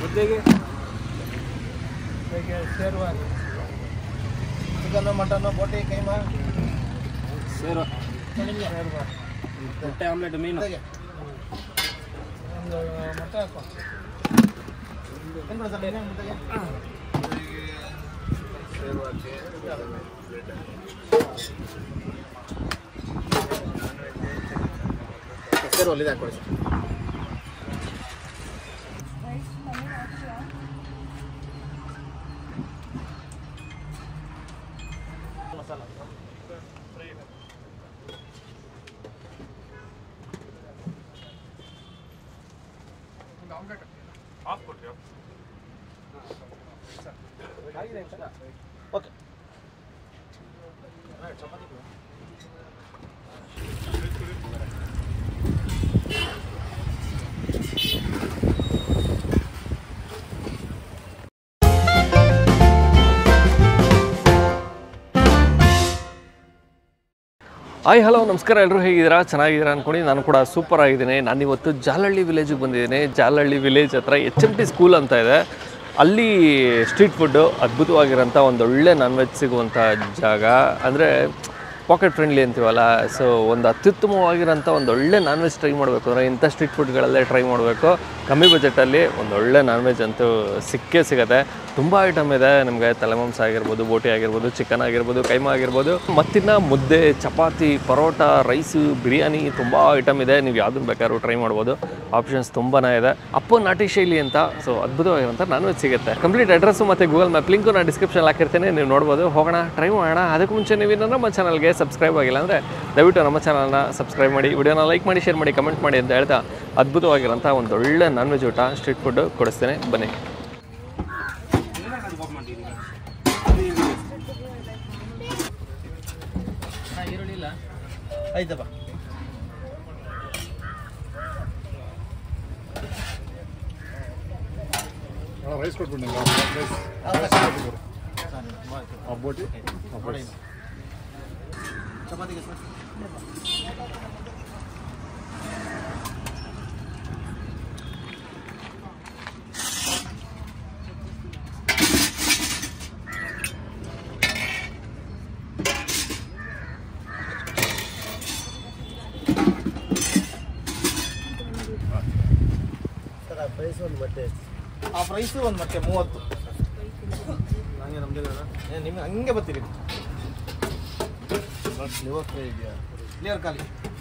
ಮುದ್ದೆಗೆ ಹೇಗೆ ಶೇರ್ವಾನಿ chicken mutton ಬೋಟಿ ಕೈಮಾ ಶೇರ್ವ ಶೇರ್ವ ಮೊಟ್ಟೆ ಆಮ್ಲೆಟ್ ಮೀನು ಮುದ್ದೆಗೆ ಒಂದು ಮೊಟ್ಟೆ ಹಾಕೋ ಏನು ಸರ್ ನಿನ್ನೆ ಮುದ್ದೆಗೆ ಹೆಸರು ಅಲ್ಲಿದೆ ಹಾಕೊಳ್ಳಿ ಸರ್ ಓಕೆ ಹಾಯ್ ಹಲೋ ನಮಸ್ಕಾರ ಎಲ್ಲರೂ ಹೇಗಿದ್ದೀರಾ ಚೆನ್ನಾಗಿದ್ದೀರಾ ಅನ್ಕೊಂಡು ನಾನು ಕೂಡ ಸೂಪರ್ ಆಗಿದ್ದೀನಿ ನಾನು ಇವತ್ತು ಜಾಲಹಳ್ಳಿ ವಿಲೇಜಿಗೆ ಬಂದಿದ್ದೀನಿ ಜಾಲಹಳ್ಳಿ ವಿಲೇಜ್ ಹತ್ರ ಎಚ್ ಎಮ್ ಟಿ ಸ್ಕೂಲ್ ಅಂತ ಇದೆ ಅಲ್ಲಿ ಸ್ಟ್ರೀಟ್ ಫುಡ್ಡು ಅದ್ಭುತವಾಗಿರೋಂಥ ಒಂದು ಒಳ್ಳೆ ನಾನ್ ವೆಜ್ ಸಿಗುವಂಥ ಜಾಗ ಅಂದರೆ ಪಾಕೆಟ್ ಫ್ರೆಂಡ್ಲಿ ಅಂತೀವಲ್ಲ ಸೊ ಒಂದು ಅತ್ಯುತ್ತಮವಾಗಿರೋಂಥ ಒಂದು ಒಳ್ಳೆ ನಾನ್ ವೆಜ್ ಟ್ರೈ ಮಾಡಬೇಕು ಅಂದರೆ ಇಂಥ ಸ್ಟ್ರೀಟ್ ಫುಡ್ಗಳಲ್ಲೇ ಟ್ರೈ ಮಾಡಬೇಕು ಕಮ್ಮಿ ಬಜೆಟಲ್ಲಿ ಒಂದು ಒಳ್ಳೆ ನಾನ್ ವೆಜ್ ಅಂತೂ ಸಿಕ್ಕೇ ಸಿಗುತ್ತೆ ತುಂಬ ಐಟಮ್ ಇದೆ ನಿಮಗೆ ತಲೆಮಾಂಸ ಆಗಿರ್ಬೋದು ಬೋಟಿ ಆಗಿರ್ಬೋದು ಚಿಕನ್ ಆಗಿರ್ಬೋದು ಕೈಮಾ ಆಗಿರ್ಬೋದು ಮತ್ತಿನ್ನು ಮುದ್ದೆ ಚಪಾತಿ ಪರೋಟ ರೈಸು ಬಿರಿಯಾನಿ ತುಂಬ ಐಟಮ್ ಇದೆ ನೀವು ಯಾವ್ದನ್ನ ಬೇಕಾದ್ರೂ ಟ್ರೈ ಮಾಡ್ಬೋದು ಆಪ್ಷನ್ಸ್ ತುಂಬಾ ಇದೆ ಅಪ್ಪು ನಾಟಿ ಶೈಲಿ ಅಂತ ಸೊ ಅದ್ಭುತವಾಗಿರೋಂಥ ನಾನ್ ವೆಜ್ ಸಿಗುತ್ತೆ ಕಂಪ್ಲೀಟ್ ಅಡ್ರೆಸ್ಸು ಮತ್ತು ಗೂಗಲ್ ಮ್ಯಾಪ್ ಲಿಂಕು ನಾನು ಡಿಸ್ಕ್ರಿಪ್ಷನ್ ಹಾಕಿರ್ತೀನಿ ನೀವು ನೋಡ್ಬೋದು ಹೋಗೋಣ ಟ್ರೈ ಮಾಡೋಣ ಅದಕ್ಕೂ ಮುಂಚೆ ನೀವು ಇನ್ನೂ ನಮ್ಮ ಚಾನಲ್ಗೆ ಸಬ್ಸ್ಕ್ರೈಬ್ ಆಗಿಲ್ಲ ಅಂದರೆ ದಯವಿಟ್ಟು ನಮ್ಮ ಚಾನಲ್ನ ಸಬ್ಸ್ಕ್ರೈಬ್ ಮಾಡಿ ವಿಡಿಯೋನ ಲೈಕ್ ಮಾಡಿ ಶೇರ್ ಮಾಡಿ ಕಮೆಂಟ್ ಮಾಡಿ ಅಂತ ಹೇಳ್ತಾ ಅದ್ಭುತವಾಗಿರೋಂಥ ಒಂದು ಒಳ್ಳೆ ನಾನ್ ವೆಜ್ ಊಟ ಸ್ಟ್ರೀಟ್ ಫುಡ್ಡು ಕೊಡಿಸ್ತೇನೆ ಬನ್ನಿ ಐತಪ್ಪ ರೈಸ್ ಕೊಟ್ಬಿಟ್ಟಿಲ್ಲ ರೈಸ್ ಆ ಬೋಟಿ ಆ ಬೋಟಿ ಚಪಾತಿಗೆ ಸರ್ ಸರ್ ಆ ಪ್ರೈಸ್ ಒಂದು ಮೊಟ್ಟೆ ಎಷ್ಟು ಆ ಪ್ರೈಸು ಒಂದು ಮೊಟ್ಟೆ ಮೂವತ್ತು ಹಂಗೆ ನಮ್ದು ಏನು ನಿಮ್ಗೆ ಹಂಗೆ ಬರ್ತೀರಿ ಲಿವರ್ ಫ್ರೈ ಇದೆಯಾ ಲಿವರ್ ಖಾಲಿ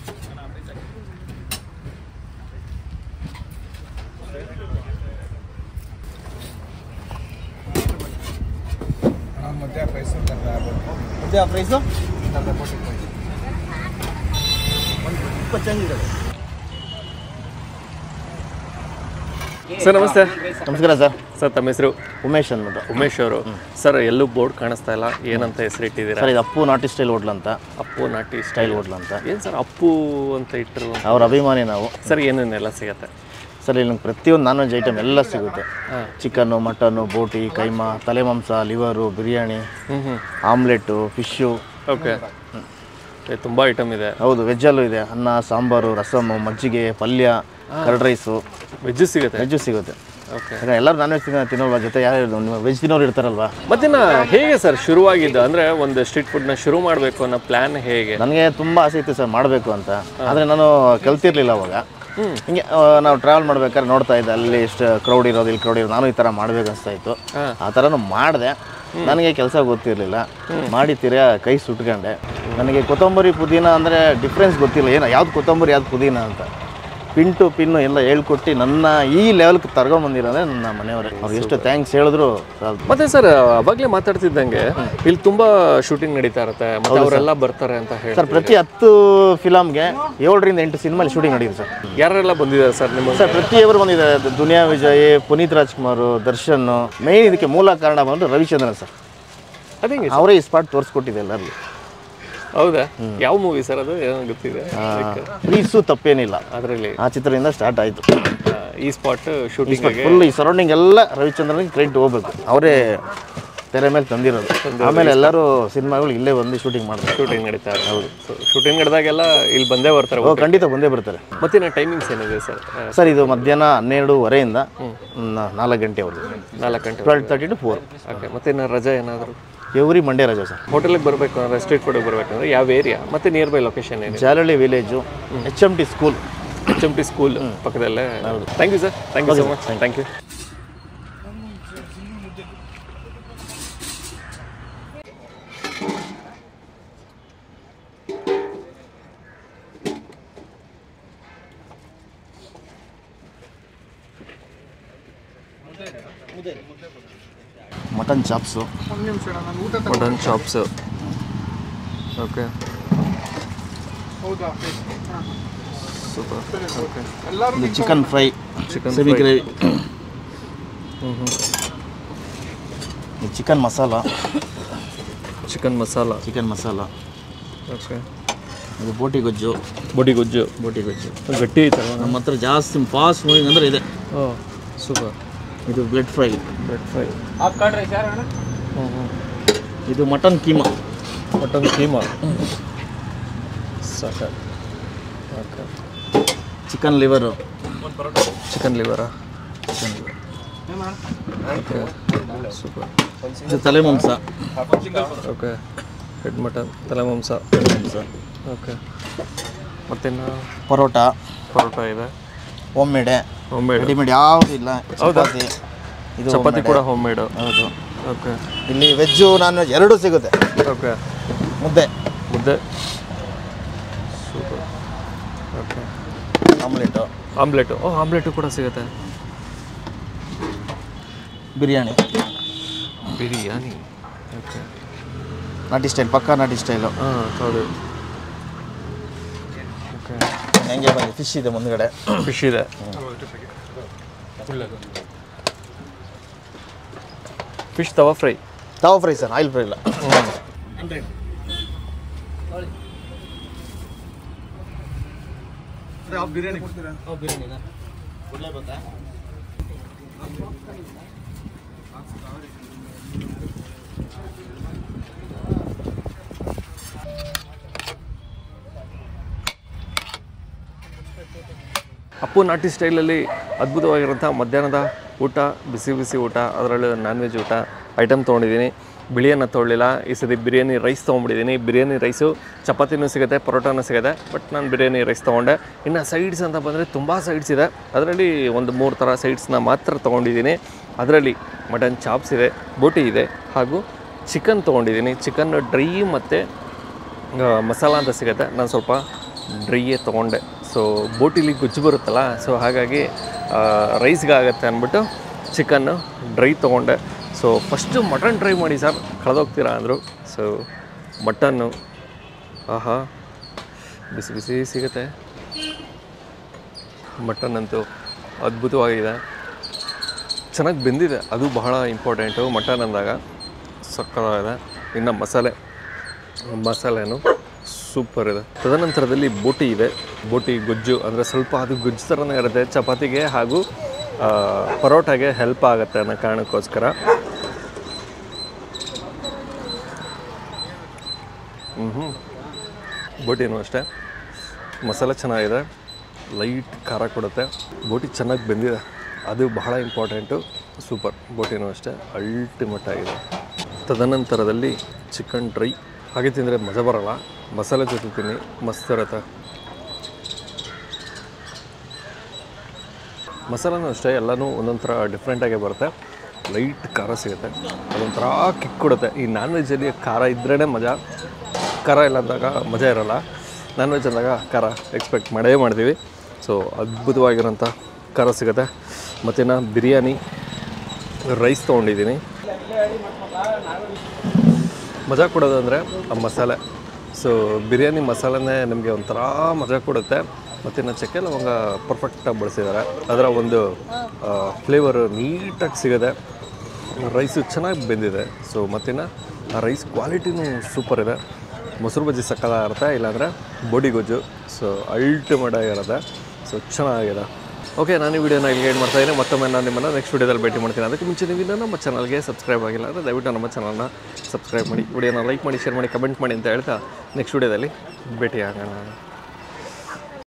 ಮಧ್ಯ ಪ್ರೈಸ್ ಮುದ್ದೆ ಆ ಪ್ರೈಸು ಒಂದು ಇಪ್ಪತ್ತು ಚೇಂಜ್ ಇದೆ ಸರ್ ನಮಸ್ತೆ ನಮಸ್ಕಾರ ಸರ್ ಸರ್ ತಮ್ಮ ಹೆಸರು ಉಮೇಶ್ ಅಂದ್ಬಿಟ್ಟು ಉಮೇಶ್ ಅವರು ಸರ್ ಎಲ್ಲೂ ಬೋರ್ಡ್ ಕಾಣಿಸ್ತಾ ಇಲ್ಲ ಏನಂತ ಹೆಸರಿಟ್ಟಿದ್ದೀರಾ ಸರ್ ಇದು ಅಪ್ಪು ನಾಟಿ ಸ್ಟೈಲ್ ಹೋಟ್ಲ್ ಅಂತ ಅಪ್ಪು ನಾಟಿ ಸ್ಟೈಲ್ ಸ್ಟೈಲ್ ಹೋಟ್ಲ್ ಅಂತ ಏನು ಸರ್ ಅಪ್ಪು ಅಂತ ಇಟ್ಟರು ಅವ್ರ ಅಭಿಮಾನಿ ನಾವು ಸರ್ ಏನೇನೆಲ್ಲ ಸಿಗತ್ತೆ ಸರ್ ಇಲ್ಲಿ ನಮ್ಗೆ ಪ್ರತಿಯೊಂದು ನಾನ್ ವೆಜ್ ಐಟಮ್ ಎಲ್ಲ ಸಿಗುತ್ತೆ ಹಾಂ ಚಿಕನ್ನು ಮಟನ್ನು ಬೋಟಿ ಕೈಮಾ ತಲೆ ಮಾಂಸ ಲಿವರು ಬಿರಿಯಾನಿ ಹ್ಞೂ ಹ್ಞೂ ಆಮ್ಲೆಟ್ಟು ಫಿಶ್ಶು ಓಕೆ ತುಂಬ ಐಟಮ್ ಇದೆ ಹೌದು ವೆಜ್ಜಲ್ಲೂ ಇದೆ ಅನ್ನ ಸಾಂಬಾರು ರಸಮು ಮಜ್ಜಿಗೆ ಪಲ್ಯ ಕರ್ಡ್ ರೈಸು ವೆಜ್ಜು ಸಿಗುತ್ತೆ ವೆಜ್ಜು ಸಿಗುತ್ತೆ ಓಕೆ ಯಾಕಂದ್ರೆ ಎಲ್ಲರೂ ನಾನ್ ವೆಜ್ ತಿನ್ನೋ ತಿನ್ನೋಲ್ವಾ ಜೊತೆ ಯಾರು ವೆಜ್ ತಿನ್ನೋರು ಇರ್ತಾರಲ್ವಾ ಮತ್ತಿನ್ನ ಹೇಗೆ ಸರ್ ಶುರುವಾಗಿದ್ದು ಅಂದರೆ ಒಂದು ಸ್ಟ್ರೀಟ್ ಫುಡ್ನ ಶುರು ಮಾಡಬೇಕು ಅನ್ನೋ ಪ್ಲ್ಯಾನ್ ಹೇಗೆ ನನಗೆ ತುಂಬ ಆಸೆ ಇತ್ತು ಸರ್ ಮಾಡಬೇಕು ಅಂತ ಆದರೆ ನಾನು ಕಲ್ತಿರ್ಲಿಲ್ಲ ಅವಾಗ ಹಿಂಗೆ ಆ, ನಾವು ಟ್ರಾವೆಲ್ ಮಾಡ್ಬೇಕಾದ್ರೆ ನೋಡ್ತಾ ಇದ್ದೆ ಅಲ್ಲಿ ಎಷ್ಟು ಕ್ರೌಡ್ ಇರೋದು ಇಲ್ಲಿ ಕ್ರೌಡ್ ಇರೋದು ನಾನು ಈ ಥರ ಮಾಡ್ಬೇಕು ಅನಿಸ್ತಾ ಇತ್ತು ಹಾಂ. ಆ ಥರನೂ ಮಾಡಿದೆ ನನಗೆ ಕೆಲಸ ಗೊತ್ತಿರಲಿಲ್ಲ ಮಾಡಿ ತಿರ್ಗಾ ಕೈ ಸುಟ್ಕೊಂಡೆ ನನಗೆ ಕೊತ್ತಂಬರಿ ಪುದೀನ ಅಂದರೆ ಡಿಫ್ರೆನ್ಸ್ ಗೊತ್ತಿಲ್ಲ ಏನು ಯಾವ್ದು ಕೊತ್ತಂಬರಿ ಯಾವ್ದು ಪುದೀನ ಅಂತ ಪಿನ್ ಟು ಪಿನ್ನು ಎಲ್ಲ ಹೇಳ್ಕೊಟ್ಟು ನನ್ನ ಈ ಲೆವೆಲ್ಗೆ ತರ್ಕೊಂಬಂದಿರೋದೇ ನನ್ನ ಮನೆಯವರೇ ಅವ್ರಿಗೆ ಎಷ್ಟು ಥ್ಯಾಂಕ್ಸ್ ಹೇಳಿದ್ರು ಸಾಲದು. ಮತ್ತೆ ಸರ್ ಅವಾಗಲೇ ಮಾತಾಡ್ತಿದ್ದಂಗೆ ಇಲ್ಲಿ ತುಂಬಾ ಶೂಟಿಂಗ್ ನಡೀತಾ ಇರುತ್ತೆ ಮತ್ತೆ ಅವರೆಲ್ಲ ಬರ್ತಾರೆ ಅಂತ ಹೇಳಿ ಸರ್ ಪ್ರತಿ ಹತ್ತು ಫಿಲಮ್ಗೆ ಏಳರಿಂದ ಎಂಟು ಸಿನಿಮಾ ಶೂಟಿಂಗ್ ನಡೆಯುತ್ತೆ ಸರ್ ಯಾರೆಲ್ಲ ಬಂದಿದ್ದಾರೆ ಸರ್ ನಿಮ್ಮ ಸರ್ ಪ್ರತಿಯೊಬ್ಬರು ಬಂದಿದ್ದಾರೆ ದುನಿಯಾ ವಿಜಯ್ ಪುನೀತ್ ರಾಜ್ಕುಮಾರ್ ದರ್ಶನ್ ಮೇನ್ ಇದಕ್ಕೆ ಮೂಲ ಕಾರಣ ಬಂದು ರವಿಚಂದ್ರನ್ ಸರ್ ಅದೇ ಅವರೇ ಈ ಸ್ಪಾಟ್ ತೋರಿಸ್ಕೊಟ್ಟಿದೆ ಎಲ್ಲರಿಗೂ ಹೌದಾ ಯಾವ ಮೂವಿ ಸರ್ ಅದು ಏನೋ ಗೊತ್ತಿದೆ ಪ್ರೀಸು ತಪ್ಪೇನಿಲ್ಲ ಅದರಲ್ಲಿ ಆ ಚಿತ್ರದಿಂದ ಸ್ಟಾರ್ಟ್ ಆಯಿತು ಈ ಸ್ಪಾಟ್ ಶೂಟಿಂಗ್ ಫುಲ್ ಈ ಸರೌಂಡಿಂಗ್ ಎಲ್ಲ ರವಿಚಂದ್ರನ್ಗೆ ಕ್ರೆಡಿಟ್ ಹೋಗ್ಬೇಕು ಅವರೇ ತೆರೆ ಮೇಲೆ ತಂದಿರೋದು ಆಮೇಲೆ ಎಲ್ಲರೂ ಸಿನಿಮಾಗಳು ಇಲ್ಲೇ ಬಂದು ಶೂಟಿಂಗ್ ಮಾಡ್ತಾರೆ ಶೂಟಿಂಗ್ ನಡೀತಾ ಇದೆ ಹೌದು ಶೂಟಿಂಗ್ ನಡೆದಾಗೆಲ್ಲ ಇಲ್ಲಿ ಬಂದೇ ಬರ್ತಾರೆ ಓ ಖಂಡಿತ ಬಂದೇ ಬರ್ತಾರೆ ಮತ್ತಿನ ಟೈಮಿಂಗ್ಸ್ ಏನಿದೆ ಸರ್ ಸರ್ ಇದು ಮಧ್ಯಾಹ್ನ ಹನ್ನೆರಡೂವರೆಯಿಂದ ನ- ನಾಲ್ಕು ಗಂಟೆವರೆಗೂ ನಾಲ್ಕು ಗಂಟೆ twelve thirty to four okay ಮತ್ತಿನ್ನು ರಜೆ ಏನಾದರೂ ಎವ್ರಿ ಮಂಡೇ ರಜೆ ಸರ್ ಹೋಟೆಲಿಗೆ ಬರಬೇಕು ಅಂದರೆ ಸ್ಟ್ರೀಟ್ ಫುಡಿಗೆ ಬರಬೇಕಂದ್ರೆ ಯಾವ ಏರಿಯಾ ಮತ್ತು ನಿಯರ್ ಬೈ ಲೊಕೇಶನ್ ಏನಿದೆ Jalahalli village H M T school H M T school ಪಕ್ಕದಲ್ಲೇ thank you sir thank you so much thank you mutton chops mutton chops okay super okay ಇದು chicken fry Chicken semi fry. Gravy ಇದು chicken masala chicken masala chicken masala okay ಇದು ಬೋಟಿ ಗೊಜ್ಜು ಬೊಡಿ ಗೊಜ್ಜು ಬೋಟಿ ಗೊಜ್ಜು ಗಟ್ಟಿ ಐತಲ್ಲ ನಮ್ಮ ಹತ್ರ ಜಾಸ್ತಿ ಫಾಸ್ಟ್ ಮೂವಿಂಗ್ ಅಂದರೆ ಇದೆ ಓ ಸೂಪರ್ ಇದು bread fry bread fry half curd rice ಯಾರು ಅಣ್ಣ ಹ್ಞೂ ಹ್ಞೂ ಇದು ಮಟನ್ ಕೀಮಾ ಮಟನ್ ಕೀಮಾ ಸಾಕ ಓಕೆ ಚಿಕನ್ ಲಿವರು ಚಿಕನ್ ಲಿವರಾ ಚಿಕನ್ ಲಿವರ್ ಓಕೆ ಸೂಪರ್ ಇದು ತಲೆ ಮಾಂಸ ಓಕೆ ಹೆಡ್ ಮಟನ್ ತಲೆ ಮಾಂಸ ಮಾಂಸ ಓಕೆ ಮತ್ತಿನ್ನು ಪರೋಟ ಪರೋಟ ಇದೆ home made home made readymade ಯಾವುದು ಇಲ್ಲ ಚಪಾತಿ ಇದು ಚಪಾತಿ homemade. ಕೂಡ ಹೋಮ್ ಮೇಡು ಹೌದು ಓಕೆ ಇಲ್ಲಿ ವೆಜ್ಜು ನಾನ್ ವೆಜ್ ಎರಡೂ ಸಿಗುತ್ತೆ ಓಕೆ ಮುದ್ದೆ ಮುದ್ದೆ ಸೂಪರ್ ಓಕೆ ಆಮ್ಲೆಟು ಆಮ್ಲೆಟು ಓ ಆಮ್ಲೆಟು ಕೂಡ ಸಿಗುತ್ತೆ ಬಿರಿಯಾನಿ ಬಿರಿಯಾನಿ ಓಕೆ ನಾಟಿ ಸ್ಟೈಲ್ ಪಕ್ಕಾ ನಾಟಿ ಸ್ಟೈಲು ಹಾಂ ಹೌದು ಓಕೆ ಹೆಂಗೆ ಬನ್ನಿ ಫಿಶ್ ಇದೆ ಮುಂದ್ಗಡೆ ಫಿಶ್ ಇದೆ ಫಿಶ್ ತವಾ ಫ್ರೈ ತಾವು ಫ್ರೈ ಸರ್ ಆಯಿಲ್ ಫ್ರೈ ಇಲ್ಲ ಅಪ್ಪು ನಾಟಿ ಸ್ಟೈಲಲ್ಲಿ ಅದ್ಭುತವಾಗಿರೋಂಥ ಮಧ್ಯಾಹ್ನದ ಊಟ ಬಿಸಿ ಬಿಸಿ ಊಟ ಅದರಲ್ಲೂ ನಾನ್ ವೆಜ್ ಊಟ ಐಟಮ್ ತೊಗೊಂಡಿದ್ದೀನಿ ಬಿಳಿಯನ್ನು ತೊಗೊಳ್ಳಿಲ್ಲ ಈ ಸತಿ ಬಿರಿಯಾನಿ ರೈಸ್ ತೊಗೊಂಡಿದ್ದೀನಿ ಬಿರಿಯಾನಿ ರೈಸು ಚಪಾತಿನೂ ಸಿಗುತ್ತೆ ಪರೋಟಾನೂ ಸಿಗುತ್ತೆ ಬಟ್ ನಾನು ಬಿರಿಯಾನಿ ರೈಸ್ ತೊಗೊಂಡೆ ಇನ್ನು ಸೈಡ್ಸ್ ಅಂತ ಬಂದರೆ ತುಂಬ ಸೈಡ್ಸ್ ಇದೆ ಅದರಲ್ಲಿ ಒಂದು ಮೂರು ಥರ ಸೈಡ್ಸ್ನ ಮಾತ್ರ ತೊಗೊಂಡಿದ್ದೀನಿ ಅದರಲ್ಲಿ ಮಟನ್ ಚಾಪ್ಸ್ ಇದೆ ಬೋಟಿ ಇದೆ ಹಾಗೂ ಚಿಕನ್ ತೊಗೊಂಡಿದ್ದೀನಿ ಚಿಕನ್ ಡ್ರೈ ಮತ್ತು ಆ, ಮಸಾಲ ಅಂತ ಸಿಗುತ್ತೆ ನಾನು ಸ್ವಲ್ಪ ಡ್ರೈಯೇ ತೊಗೊಂಡೆ ಸೊ ಬೋಟಿಲಿ ಗುಜ್ಜು ಬರುತ್ತಲ್ಲ ಸೊ ಹಾಗಾಗಿ ರೈಸ್ಗೆ ಆಗುತ್ತೆ ಅಂದ್ಬಿಟ್ಟು ಚಿಕನ್ನು ಡ್ರೈ ತೊಗೊಂಡೆ ಸೊ ಫಸ್ಟು ಮಟನ್ ಟ್ರೈ ಮಾಡಿ ಸರ್ ಕಳೆದೋಗ್ತೀರಾ ಅಂದರು ಸೊ ಮಟನ್ನು ಆಹಾ ಬಿಸಿ ಬಿಸಿ ಸಿಗುತ್ತೆ ಮಟನ್ ಅಂತೂ ಅದ್ಭುತವಾಗಿದೆ ಚೆನ್ನಾಗಿ ಬೆಂದಿದೆ ಅದು ಬಹಳ ಇಂಪಾರ್ಟೆಂಟು ಮಟನ್ ಅಂದಾಗ ಸಕ್ಕತ್ತಾಗಿದೆ ಇನ್ನು ಮಸಾಲೆ ಮಸಾಲೆನು ಸೂಪರ್ ಇದೆ ತದನಂತರದಲ್ಲಿ ಬೋಟಿ ಇದೆ ಬೋಟಿ ಗೊಜ್ಜು ಅಂದರೆ ಸ್ವಲ್ಪ ಅದು ಗೊಜ್ಜು ಥರನೇ ಇರುತ್ತೆ ಚಪಾತಿಗೆ ಹಾಗೂ ಆ, ಪರೋಟಾಗೆ ಹೆಲ್ಪ್ ಆಗುತ್ತೆ ಅನ್ನೋ ಕಾರಣಕ್ಕೋಸ್ಕರ ಹ್ಞೂ ಬೋಟಿನೂ ಅಷ್ಟೇ ಮಸಾಲೆ ಚೆನ್ನಾಗಿದೆ ಲೈಟ್ ಖಾರ ಕೊಡುತ್ತೆ ಬೋಟಿ ಚೆನ್ನಾಗಿ ಬೆಂದಿದೆ ಅದು ಬಹಳ ಇಂಪಾರ್ಟೆಂಟು ಸೂಪರ್ ಬೋಟಿನೂ ಅಷ್ಟೇ ಅಲ್ಟಿಮೇಟ್ ಆಗಿದೆ ತದನಂತರದಲ್ಲಿ ಚಿಕನ್ ಡ್ರೈ ಹಾಗೆ ತಿಂದರೆ ಮಜಾ ಬರಲ್ಲ ಮಸಾಲೆ ಜೊತೆ ತಿನ್ನಿ ಮಸ್ತ್ ಇರುತ್ತೆ ಮಸಾಲನೂ ಅಷ್ಟೇ ಎಲ್ಲನೂ ಒಂದೊಂದು ಥರ ಡಿಫ್ರೆಂಟಾಗೇ ಬರುತ್ತೆ ಲೈಟ್ ಖಾರ ಸಿಗುತ್ತೆ ಅದೊಂಥರ ಕಿಕ್ ಕೊಡುತ್ತೆ ಈ ನಾನ್ ವೆಜ್ಜಲ್ಲಿ ಖಾರ ಇದ್ರೇ ಮಜಾ ಖಾರ ಇಲ್ಲ ಅಂದಾಗ ಮಜಾ ಇರಲ್ಲ ನಾನ್ ವೆಜ್ ಅಂದಾಗ ಖಾರ ಎಕ್ಸ್ಪೆಕ್ಟ್ ಮಾಡೇ ಮಾಡ್ತೀವಿ ಸೊ ಅದ್ಭುತವಾಗಿರೋಂಥ ಖಾರ ಸಿಗುತ್ತೆ ಮತ್ತಿನ್ನ ಬಿರಿಯಾನಿ ರೈಸ್ ತೊಗೊಂಡಿದ್ದೀನಿ ಮಜಾ ಕೊಡೋದು ಅಂದರೆ ಆ ಮಸಾಲೆ ಸೊ ಬಿರಿಯಾನಿ ಮಸಾಲೆನೇ ನಿಮಗೆ ಒಂಥರ ಮಜಾ ಕೊಡುತ್ತೆ ಮತ್ತಿನ್ನು ಚಕ್ಕೆ ಲವಂಗ ಪರ್ಫೆಕ್ಟಾಗಿ ಬಳಸಿದ್ದಾರೆ ಅದರ ಒಂದು ಫ್ಲೇವರು ನೀಟಾಗಿ ಸಿಗುತ್ತೆ ರೈಸು ಚೆನ್ನಾಗಿ ಬೆಂದಿದೆ ಸೊ ಮತ್ತಿನ್ನು ಆ ರೈಸ್ ಕ್ವಾಲಿಟಿನೂ ಸೂಪರ್ ಇದೆ ಮೊಸರು ಬಜ್ಜಿ ಸಕ್ಕತ್ತಾಗಿರುತ್ತೆ ಇಲ್ಲಾಂದರೆ ಬೋಡಿ ಗೊಜ್ಜು ಸೊ ಅಲ್ಟಿಮೇಟ್ ಆಗಿರುತ್ತೆ ಸೊ ಚೆನ್ನಾಗಿದೆ ಓಕೆ ನಾನು ಈ ವಿಡಿಯೋನ ಇಲ್ಲಿ ಏನು ಮಾಡ್ತಾ ಇದ್ದೀನಿ ಮತ್ತೊಮ್ಮೆ ನಾನು ನಿಮ್ಮನ್ನು ನೆಕ್ಸ್ಟ್ ವಿಡಿಯೋದಲ್ಲಿ ಭೇಟಿ ಮಾಡ್ತೀನಿ ಅದಕ್ಕೆ ಮುಂಚೆ ನೀವು ಇನ್ನೂ ನಮ್ಮ ಚಾನಲ್ಗೆ ಸಬ್ಸ್ಕ್ರೈಬ್ ಆಗಿಲ್ಲ ಅಂದರೆ ದಯವಿಟ್ಟು ನಮ್ಮ ಚಾನಲ್ನ ಸಬ್ಸ್ಕ್ರೈಬ್ ಮಾಡಿ ವಿಡಿಯೋನ ಲೈಕ್ ಮಾಡಿ ಶೇರ್ ಮಾಡಿ ಕಮೆಂಟ್ ಮಾಡಿ ಅಂತ ಹೇಳ್ತಾ ನೆಕ್ಸ್ಟ್ ವಿಡಿಯೋದಲ್ಲಿ ಭೇಟಿ ಆಗೋಣ